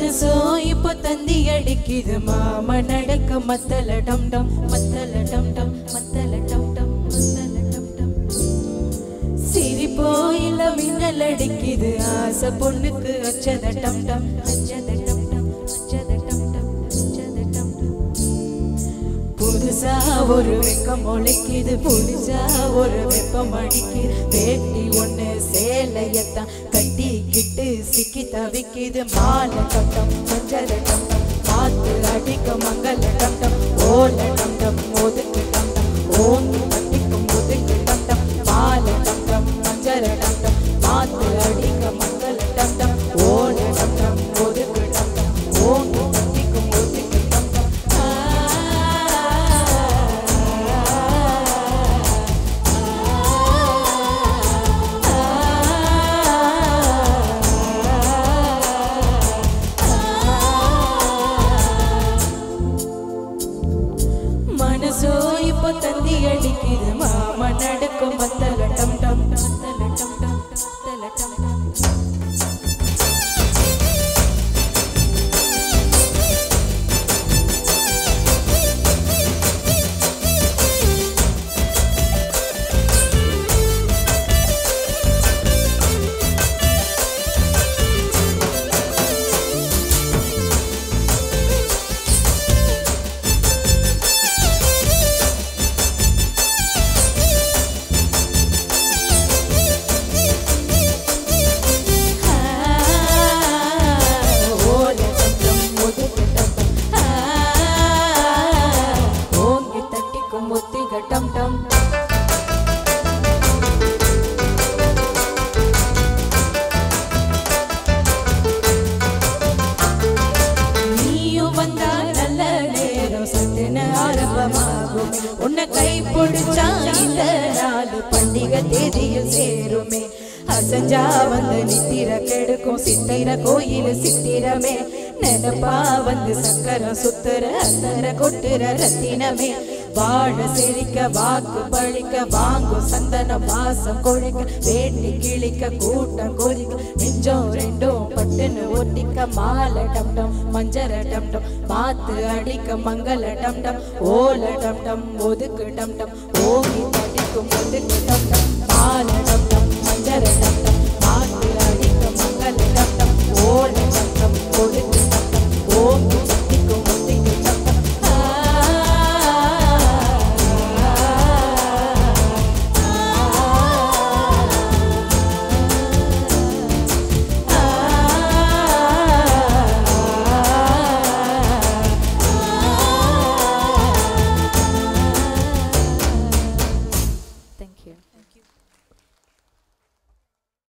மனசோ இப்போ தந்தி அடிக்குது மாம நடக்க மத்தல டம் டம் மத்தல டம் டம் மத்தல டம் டம் மத்தல டம் டம் சிரிப்போ இல்ல மின்னல் அடிக்குது ஆசை பொண்ணுக்கு அச்சத டம் டம் அச்சத டம் டம் அச்சத டம் டம் அச்சத டம் டம் புதுசா ஒரு வெக்கம் ஒழிக்குது புதுசா ஒரு வெப்பம் அடிக்குது வேட்டி ஒண்ணு சேலையத்தான் கட்டிக்கிட்டு சிக்கி தவிக்குது மாலை கட்டம் மஞ்சள் கட்டம் காத்து அடிக்க மங்கள கட்டம் ஓல கட்டம் ஒதுக்கு கட்டம் ஓங்கி கட்டிக்கும் ஒதுக்கு கட்டம் மாலை கட்டம் மஞ்சள் கட்டம் காத்து அடிக்க மங்கள கட்டம் ஓல கட்டம் ஒதுக்கு கட்டம் ஓங்கி கட்டிக்கும் ஒதுக்கு கட்டம் மனசோ இப்போ தந்தி அடிக்குது மாமா நடக்கும் மத்தல டம் டம் மத்தல டம் டம் மத்தல டம் டம் ஓல டம் டம் ஒதுக்கு டம் டம் ஓங்கி தட்டிக்கும் ஒத்திக டம் டம் நீயும் வந்தா நல்ல நேரம் சட்டுன ஆரம்பமாகும் உன்னை கை பிடிச்சா இந்த நாலு பண்டிகை தேதியில் சேருமே அசஞ்சா வந்து நித்திர கெடுக்கும் சித்திர கோயில் சித்திரமே நினப்பா வந்து சக்கரம் சுத்துற அந்தர கொட்டுற ரத்தினமே வாழ சிரிக்க வாக்கு பழிக்க வாங்கும் சந்தனம் வாசம் கொழிக்க வேட்டி கிழிக்க கூட்டம் கொதிக்க நெஞ்சம் ரெண்டும் பட்டுன்னு ஒட்டிக்க மாலை டம் டம் மஞ்சர டம் டம் மாத்து அடிக்க மங்கள டம் டம் ஓல டம் டம் ஒதுக்கு டம் டம் ஓங்கி தடிக்கும் ஒதுக்கு டம் டம் மாலை டம்